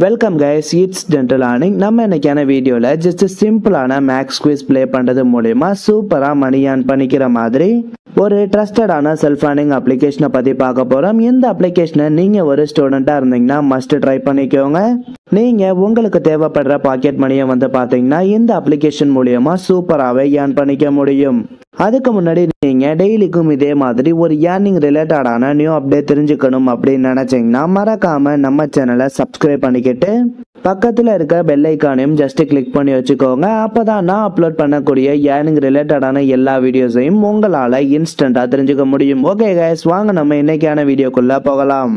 Welcome guys it's dental earning நம்ம இன்னைக்கான வீடியோவில் ஜஸ்ட் சிம்பிளான மேக்ஸ் குவிஸ் ப்ளே பண்ணுறது மூலயமா சூப்பராக மணி ஏர்ன் பண்ணிக்கிற மாதிரி ஒரு ட்ரஸ்டடான செல்ஃப் ஏர்னிங் அப்ளிகேஷனை பற்றி பார்க்க போகிறோம் இந்த அப்ளிகேஷனை நீங்கள் ஒரு ஸ்டூடெண்ட்டாக இருந்தீங்கன்னா மஸ்ட் ட்ரை பண்ணிக்கோங்க நீங்கள் உங்களுக்கு தேவைப்படுற பாக்கெட் மணியை வந்து பார்த்தீங்கன்னா இந்த அப்ளிகேஷன் மூலயமா சூப்பராகவே ஏர்ன் பண்ணிக்க முடியும் அதுக்கு முன்னாடி நீங்கள் டெய்லிக்கும் இதே மாதிரி ஒரு ஏர்னிங் ரிலேட்டடான நியூ அப்டேட் தெரிஞ்சுக்கணும் அப்படின்னு நினச்சிங்கன்னா மறக்காமல் நம்ம சேனலை சப்ஸ்கிரைப் பண்ணிக்கிட்டு பக்கத்தில் இருக்க பெல் ஐக்கானையும் ஜஸ்ட் கிளிக் பண்ணி வச்சுக்கோங்க அப்போ தான் நான் அப்லோட் பண்ணக்கூடிய ஏர்னிங் ரிலேட்டடான எல்லா வீடியோஸையும் உங்களால் இன்ஸ்டண்ட்டாக தெரிஞ்சுக்க முடியும் ஓகே கைஸ் வாங்க நம்ம இன்னைக்கான வீடியோக்குள்ளே போகலாம்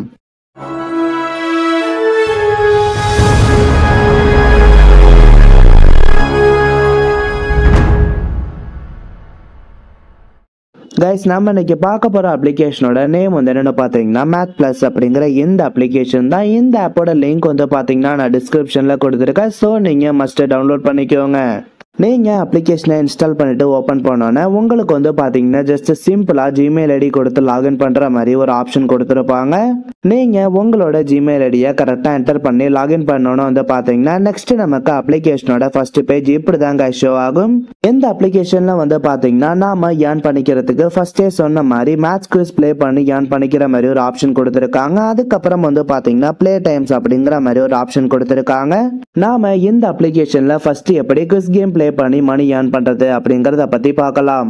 கைஸ் நம்ம இன்னைக்கு பார்க்க போகிற அப்ளிகேஷனோட நேம் வந்து என்னென்னு பார்த்தீங்கன்னா மேத் ப்ளஸ் அப்படிங்கிற இந்த அப்ளிகேஷன் தான் இந்த ஆப்போட லிங்க் வந்து பார்த்தீங்கன்னா நான் டிஸ்கிரிப்ஷனில் கொடுத்துருக்கேன் ஸோ நீங்கள் மஸ்ட்டு டவுன்லோட் பண்ணிக்கோங்க நீங்கள் அப்ளிகேஷனை இன்ஸ்டால் பண்ணிட்டு ஓப்பன் பண்ணோன்னே உங்களுக்கு வந்து பார்த்தீங்கன்னா ஜஸ்ட் சிம்பிளாக ஜிமெயில் ஐடி கொடுத்து லாகின் பண்ணுற மாதிரி ஒரு ஆப்ஷன் கொடுத்துருப்பாங்க நீங்கள் உங்களோட ஜிமெயில் ஐடியை கரெக்டாக என்டர் பண்ணி லாகின் பண்ணோன்னு வந்து பார்த்தீங்கன்னா நெக்ஸ்ட் நமக்கு அப்ளிகேஷனோட ஃபர்ஸ்ட் பேஜ் இப்படி தாங்க ஷோ ஆகும் இந்த அப்ளிகேஷனில் வந்து பார்த்தீங்கன்னா நாம ஏர்ன் பண்ணிக்கிறதுக்கு ஃபர்ஸ்டே சொன்ன மாதிரி மேட்ச் குவிஸ் ப்ளே பண்ணி ஏர்ன் பண்ணிக்கிற மாதிரி ஒரு ஆப்ஷன் கொடுத்துருக்காங்க அதுக்கப்புறம் வந்து பார்த்தீங்கன்னா ப்ளே டைம்ஸ் அப்படிங்கிற மாதிரி ஒரு ஆப்ஷன் கொடுத்துருக்காங்க நாம இந்த அப்ளிகேஷனில் ஃபர்ஸ்ட் எப்படி குவிஸ் கேம் ப்ளே பண்ணி மணி ஏர்ன் பண்ணுறது அப்படிங்கிறத பற்றி பார்க்கலாம்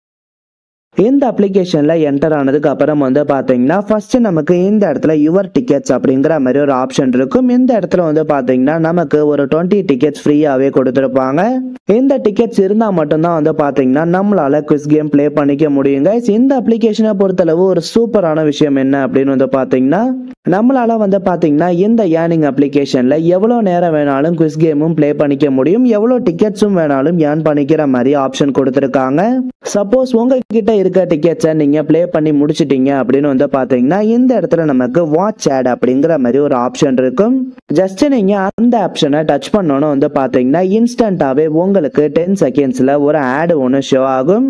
இந்த அப்ளிகேஷனில் என்டர் ஆனதுக்கு அப்புறம் வந்து பார்த்தீங்கன்னா ஃபர்ஸ்ட் நமக்கு இந்த இடத்துல யுவர் டிக்கெட்ஸ் அப்படிங்கிற மாதிரி ஒரு ஆப்ஷன் இருக்கும் இந்த இடத்துல வந்து பார்த்தீங்கன்னா நமக்கு ஒரு டுவெண்ட்டி டிக்கெட்ஸ் ஃப்ரீயாகவே கொடுத்துருப்பாங்க இந்த டிக்கெட்ஸ் இருந்தால் மட்டும்தான் வந்து பார்த்தீங்கன்னா நம்மளால குவிஸ் கேம் ப்ளே பண்ணிக்க முடியும் guys. இந்த அப்ளிகேஷனை பொறுத்தளவு ஒரு சூப்பரான விஷயம் என்ன அப்படின்னு வந்து பார்த்தீங்கன்னா நம்மளால வந்து பார்த்தீங்கன்னா இந்த ஏர்னிங் அப்ளிகேஷனில் எவ்வளோ நேரம் வேணாலும் குவிஸ் கேமும் ப்ளே பண்ணிக்க முடியும் எவ்வளோ டிக்கெட்ஸும் வேணாலும் ஏர்ன் பண்ணிக்கிற மாதிரி ஆப்ஷன் கொடுத்துருக்காங்க சப்போஸ் உங்ககிட்ட இருக்க டிக்கெட்ஸை நீங்கள் ப்ளே பண்ணி முடிச்சிட்டீங்க அப்படின்னு வந்து பார்த்தீங்கன்னா இந்த இடத்துல நமக்கு வாட்ச் ஆட் அப்படிங்கிற மாதிரி ஒரு ஆப்ஷன் இருக்கும் ஜஸ்ட் நீங்கள் அந்த ஆப்ஷனை டச் பண்ணோன்னு வந்து பார்த்தீங்கன்னா இன்ஸ்டண்ட்டாகவே உங்களுக்கு டென் செகண்ட்ஸில் ஒரு ஆடு ஒன்று ஷோ ஆகும்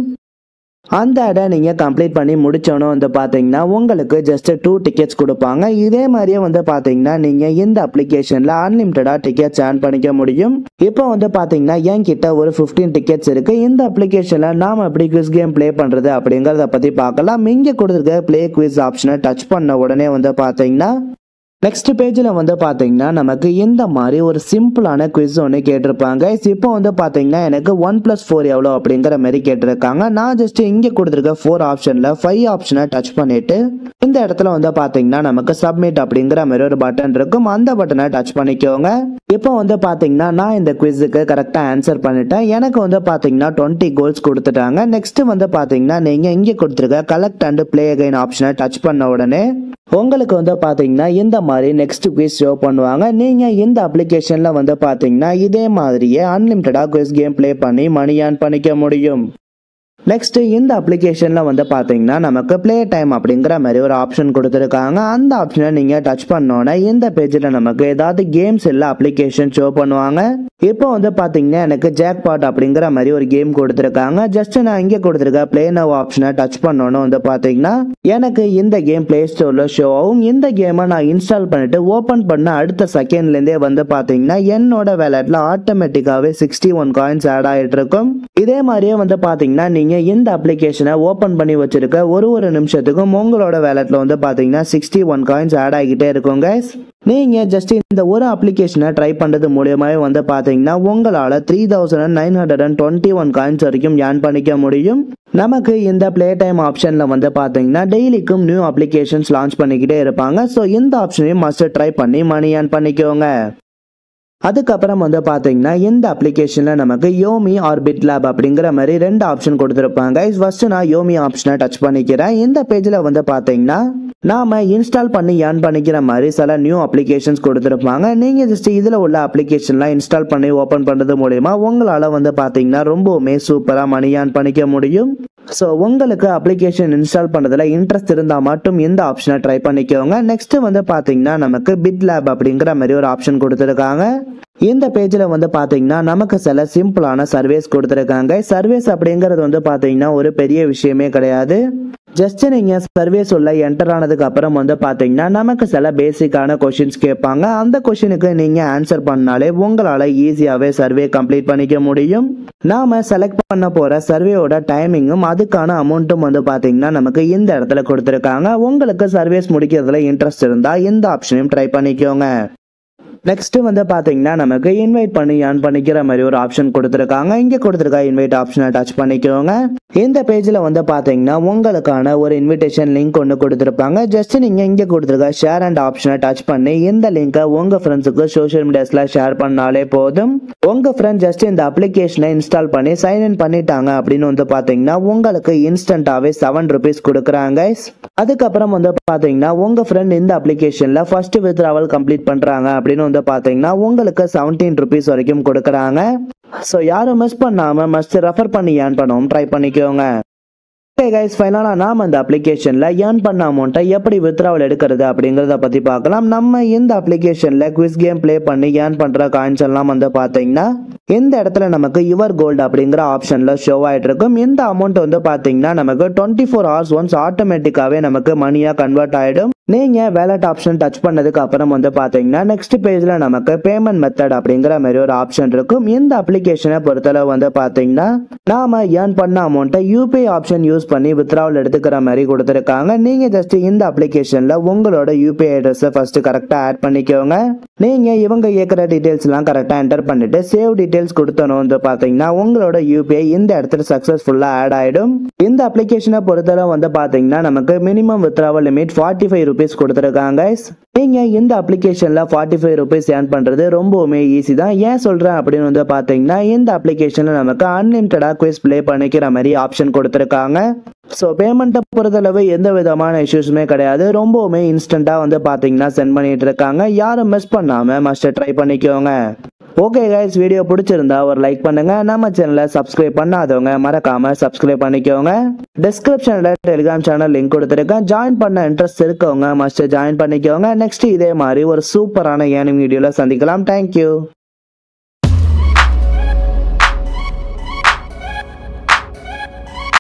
அந்த ஆடை நீங்கள் கம்ப்ளீட் பண்ணி முடிச்சோன்னு வந்து பார்த்தீங்கன்னா உங்களுக்கு ஜஸ்ட் டூ டிக்கெட்ஸ் கொடுப்பாங்க இதே மாதிரியே வந்து பார்த்தீங்கன்னா நீங்கள் இந்த அப்ளிகேஷனில் அன்லிமிட்டடாக டிக்கெட்ஸ் ஏர்ன் பண்ணிக்க முடியும் இப்போ வந்து பார்த்தீங்கன்னா என்கிட்ட ஒரு ஃபிஃப்டீன் டிக்கெட்ஸ் இருக்குது இந்த அப்ளிகேஷனில் நாம் எப்படி குவிஸ் கேம் ப்ளே பண்ணுறது அப்படிங்கிறத பற்றி பார்க்கலாம் இங்கே கொடுத்துருக்க ப்ளே குவிஸ் ஆப்ஷனை டச் பண்ண உடனே வந்து பார்த்தீங்கன்னா நெக்ஸ்ட் பேஜில் வந்து பார்த்தீங்கன்னா நமக்கு இந்த மாதிரி ஒரு சிம்பிளான குவிஸ் ஒன்று கேட்டிருப்பாங்க இப்போ வந்து பார்த்தீங்கன்னா எனக்கு ஒன் ப்ளஸ் ஃபோர் எவ்வளோ அப்படிங்கிற மாதிரி கேட்டிருக்காங்க நான் ஜஸ்ட் இங்கே கொடுத்துருக்க ஃபோர் ஆப்ஷனில் ஃபைவ் ஆப்ஷனை டச் பண்ணிட்டு இந்த இடத்துல வந்து பார்த்தீங்கன்னா நமக்கு சப்மிட் அப்படிங்கிற மாதிரி ஒரு பட்டன் இருக்கும் அந்த பட்டனை டச் பண்ணிக்கோங்க இப்போ வந்து பார்த்தீங்கன்னா நான் இந்த குவிஸுக்கு கரெக்டாக ஆன்சர் பண்ணிட்டேன் எனக்கு வந்து பார்த்தீங்கன்னா டுவெண்ட்டி கோல்ஸ் கொடுத்துட்டாங்க நெக்ஸ்ட் வந்து பார்த்தீங்கன்னா நீங்கள் இங்கே கொடுத்துருக்க கலெக்ட் அண்ட் ப்ளே அகைன் ஆப்ஷனை டச் பண்ண உடனே உங்களுக்கு வந்து பார்த்தீங்கன்னா இந்த மாதிரி நெக்ஸ்ட் குவிஸ் ஷோ பண்ணுவாங்க நீங்கள் இந்த அப்ளிகேஷனில் வந்து பார்த்தீங்கன்னா இதே மாதிரியே அன்லிமிட்டடாக குவிஸ் கேம் ப்ளே பண்ணி மணி ஏர்ன் பண்ணிக்க முடியும் நெக்ஸ்ட் இந்த அப்ளிகேஷனில் வந்து பார்த்தீங்கன்னா நமக்கு ப்ளே டைம் அப்படிங்கிற மாதிரி ஒரு ஆப்ஷன் கொடுத்துருக்காங்க அந்த ஆப்ஷனை நீங்கள் டச் பண்ணோன்னே இந்த பேஜில் நமக்கு ஏதாவது கேம்ஸ் இல்லை அப்ளிகேஷன் ஷோ பண்ணுவாங்க இப்போ வந்து பார்த்தீங்கன்னா எனக்கு ஜாக் பாட் அப்படிங்கிற மாதிரி ஒரு கேம் கொடுத்துருக்காங்க ஜஸ்ட் நான் இங்கே கொடுத்துருக்க ப்ளே நவ் ஆப்ஷனை டச் பண்ணோன்னு வந்து பார்த்தீங்கன்னா எனக்கு இந்த கேம் ப்ளே ஸ்டோரில் ஷோ ஆகும் இந்த கேமை நான் இன்ஸ்டால் பண்ணிட்டு ஓப்பன் பண்ண அடுத்த செகண்ட்லேருந்தே வந்து பார்த்தீங்கன்னா என்னோட வேலெட்டில் ஆட்டோமேட்டிக்காகவே சிக்ஸ்டி ஒன் காயின்ஸ் ஆட் ஆகிட்டு இருக்கும் இதே மாதிரியே வந்து பார்த்தீங்கன்னா நீங்கள் இந்த அப்ளிகேஷனை ஓப்பன் பண்ணி வச்சிருக்க ஒரு ஒரு நிமிஷத்துக்கும் உங்களோட வேலெட்டில் வந்து பார்த்தீங்கன்னா சிக்ஸ்டி ஒன் காயின்ஸ் ஆட் ஆகிட்டே இருக்கும் guys நீங்கள் ஜஸ்ட் இந்த ஒரு அப்ளிகேஷனை ட்ரை பண்ணுறது மூலியமாகவே வந்து பார்த்தீங்கன்னா உங்களால் three thousand nine hundred and twenty one coins வரைக்கும் ஏர்ன் பண்ணிக்க முடியும் நமக்கு இந்த ப்ளே டைம் ஆப்ஷனில் வந்து பார்த்தீங்கன்னா டெய்லிக்கும் நியூ அப்ளிகேஷன்ஸ் லான்ச் பண்ணிக்கிட்டே இருப்பாங்க ஸோ இந்த ஆப்ஷனையும் மஸ்ட் ட்ரை பண்ணி மணி ஏர்ன் பண்ணிக்கோங்க அதுக்கப்புறம் வந்து பார்த்தீங்கன்னா இந்த அப்ளிகேஷனில் நமக்கு யோமி ஆர் பிட் லேப் அப்படிங்கிற மாதிரி ரெண்டு ஆப்ஷன் கொடுத்துருப்பாங்க ஃபர்ஸ்ட் நான் யோமி ஆப்ஷனை டச் பண்ணிக்கிறேன் இந்த பேஜில் வந்து பார்த்தீங்கன்னா நாம இன்ஸ்டால் பண்ணி ஏர்ன் பண்ணிக்கிற மாதிரி சில நியூ அப்ளிகேஷன்ஸ் கொடுத்துருப்பாங்க நீங்கள் ஜஸ்ட் இதில் உள்ள அப்ளிகேஷன்லாம் இன்ஸ்டால் பண்ணி ஓப்பன் பண்ணுறது மூலயமா உங்களால் வந்து பார்த்தீங்கன்னா ரொம்பவுமே சூப்பராக மணி ஏர்ன் பண்ணிக்க முடியும் ஸோ உங்களுக்கு அப்ளிகேஷன் இன்ஸ்டால் பண்ணுறதுல இன்ட்ரெஸ்ட் இருந்தால் மட்டும் இந்த ஆப்ஷனை ட்ரை பண்ணிக்கோங்க நெக்ஸ்ட் வந்து பார்த்தீங்கன்னா நமக்கு பிட் லேப் அப்படிங்கிற மாதிரி ஒரு ஆப்ஷன் கொடுத்துருக்காங்க இந்த பேஜில் வந்து பார்த்தீங்கன்னா நமக்கு சில சிம்பிளான சர்வேஸ் கொடுத்துருக்காங்க சர்வேஸ் அப்படிங்கிறது வந்து பார்த்தீங்கன்னா ஒரு பெரிய விஷயமே கிடையாது ஜஸ்ட் நீங்கள் சர்வீஸ் உள்ள என்டர் ஆனதுக்கு அப்புறம் வந்து பார்த்தீங்கன்னா நமக்கு சில பேசிக்கான கொஷின்ஸ் கேட்பாங்க அந்த கொஷினுக்கு நீங்கள் ஆன்சர் பண்ணாலே உங்களால் ஈஸியாகவே சர்வே கம்ப்ளீட் பண்ணிக்க முடியும் நாம செலக்ட் பண்ண போகிற சர்வேயோட டைமிங்கும் அதுக்கான அமௌண்ட்டும் வந்து பார்த்தீங்கன்னா நமக்கு இந்த இடத்துல கொடுத்துருக்காங்க உங்களுக்கு சர்வீஸ் முடிக்கிறதுல இன்ட்ரெஸ்ட் இருந்தால் இந்த ஆப்ஷனையும் ட்ரை பண்ணிக்கோங்க நெக்ஸ்ட் வந்து பாத்தீங்கன்னா நமக்கு இன்வைட் பண்ணி ஏர்ன் பண்ணிக்கிற மாதிரி ஒரு ஆப்ஷன் கொடுத்துருக்காங்க இங்க கொடுத்துருக்க இன்வைட் ஆப்ஷனை டச் பண்ணிக்கோங்க இந்த பேஜ்ல வந்து பாத்தீங்கன்னா உங்களுக்கான ஒரு இன்விடேஷன் லிங்க் ஒன்று கொடுத்துருப்பாங்க ஜஸ்ட் நீங்க இங்க கொடுத்துருக்க ஷேர் அண்ட் ஆப்ஷனை டச் பண்ணி இந்த லிங்கை உங்க ஃப்ரெண்ட்ஸுக்கு சோஷியல் மீடியாஸ்ல ஷேர் பண்ணாலே போதும் உங்க ஃப்ரெண்ட் ஜஸ்ட் இந்த அப்ளிகேஷனை இன்ஸ்டால் பண்ணி சைன் இன் பண்ணிட்டாங்க அப்படின்னு வந்து பாத்தீங்கன்னா உங்களுக்கு இன்ஸ்டன்டாவே செவன் ருபீஸ் கொடுக்குறாங்க அதுக்கப்புறம் வந்து பாத்தீங்கன்னா உங்க ஃப்ரெண்ட் இந்த அப்ளிகேஷன்ல ஃபர்ஸ்ட் வித்ராவல் கம்ப்ளீட் பண்றாங்க அப்படின்னு வந்து பாத்தீங்கன்னா உங்களுக்கு செவன்டீன் ருபீஸ் வரைக்கும் கொடுக்குறாங்க ஸோ யாரும் மிஸ் பண்ணாம மஸ்ட் ரெஃபர் பண்ணி ஏர்ன் பண்ணவும் ட்ரை பண்ணிக்கோங்க ஓகே கைஸ் ஃபைனலாக நாம் அந்த அப்ளிகேஷனில் ஏர்ன் பண்ண அமௌண்ட்டை எப்படி வித்ராவல் எடுக்கிறது அப்படிங்கிறத பற்றி பார்க்கலாம் நம்ம இந்த அப்ளிகேஷனில் குவிஸ் கேம் ப்ளே பண்ணி ஏர்ன் பண்ணுற காயின்ஸ் எல்லாம் வந்து பார்த்தீங்கன்னா இந்த இடத்துல நமக்கு யுவர் கோல்டு அப்படிங்கிற ஆப்ஷனில் ஷோ ஆகிட்டு இருக்கும் இந்த அமௌண்ட் வந்து பார்த்தீங்கன்னா நமக்கு டுவெண்ட்டி ஃபோர் ஹவர்ஸ் ஒன்ஸ் ஆட்டோமேட்டிக்காகவே நமக்கு மணியாக கன்வெர்ட் ஆகிடும் நீங்கள் வேலட் ஆப்ஷன் டச் பண்ணதுக்கு அப்புறம் வந்து பார்த்தீங்கன்னா நெக்ஸ்ட் பேஜில் நமக்கு பேமெண்ட் மெத்தட் அப்படிங்கிற மாதிரி ஒரு ஆப்ஷன் இருக்கும் இந்த அப்ளிகேஷனை பொறுத்தளவு வந்து பார்த்தீங்கன்னா நாம ஏர்ன் பண்ண அமௌண்ட்டை யூபிஐ ஆப்ஷன் யூஸ் பண்ணி வித்ராவல் எடுத்துக்கிற மாதிரி கொடுத்துருக்காங்க நீங்கள் ஜஸ்ட் இந்த அப்ளிகேஷனில் உங்களோட யூபிஐ அட்ரஸை ஃபர்ஸ்ட் கரெக்டாக ஆட் பண்ணிக்கோங்க நீங்கள் இவங்க கேட்குற டீட்டெயில்ஸ்லாம் கரெக்டாக என்டர் பண்ணிட்டு சேவ் டீட்டெயில்ஸ் கொடுத்தனும் வந்து பார்த்தீங்கன்னா உங்களோட யூபிஐ இந்த இடத்துல சக்ஸஸ்ஃபுல்லாக ஆட் ஆகிடும் இந்த அப்ளிகேஷனை பொறுத்தளவு வந்து பார்த்தீங்கன்னா நமக்கு minimum withdrawal limit forty five rupees கொடுத்துருக்காங்க நீங்கள் இந்த அப்ளிகேஷனில் ஃபார்ட்டி ஃபைவ் ருபீஸ் ஏர்ன் பண்ணுறது ரொம்பவுமே ஈஸி தான் ஏன் சொல்கிறேன் அப்படின்னு வந்து பார்த்தீங்கன்னா இந்த அப்ளிகேஷனில் நமக்கு அன்லிமிட்டடாக குவிஸ் ப்ளே பண்ணிக்கிற மாதிரி ஆப்ஷன் கொடுத்துருக்காங்க ஸோ பேமெண்ட்டை பொறுத்தளவு எந்த விதமான இஷ்யூஸுமே கிடையாது ரொம்பவுமே இன்ஸ்டண்ட்டாக வந்து பார்த்தீங்கன்னா சென்ட் பண்ணிட்டு இருக்காங்க யாரும் மிஸ் பண்ணாமல் மஸ்ட் ட்ரை பண்ணிக்கோங்க ஓகே கைஸ் வீடியோ பிடிச்சிருந்தா ஒரு லைக் பண்ணுங்க நம்ம சேனலை சப்ஸ்கிரைப் பண்ணாதவங்க மறக்காம சப்ஸ்கிரைப் பண்ணிக்கோங்க டிஸ்கிரிப்ஷன்ல டெலிகிராம் சேனல் லிங்க் கொடுத்துருக்கேன் ஜாயின் பண்ண இன்ட்ரெஸ்ட் இருக்கவங்க மஸ்ட் ஜாயின் பண்ணிக்கோங்க நெக்ஸ்ட் இதே மாதிரி ஒரு சூப்பரான ஏனிங் வீடியோல சந்திக்கலாம் தேங்க்யூ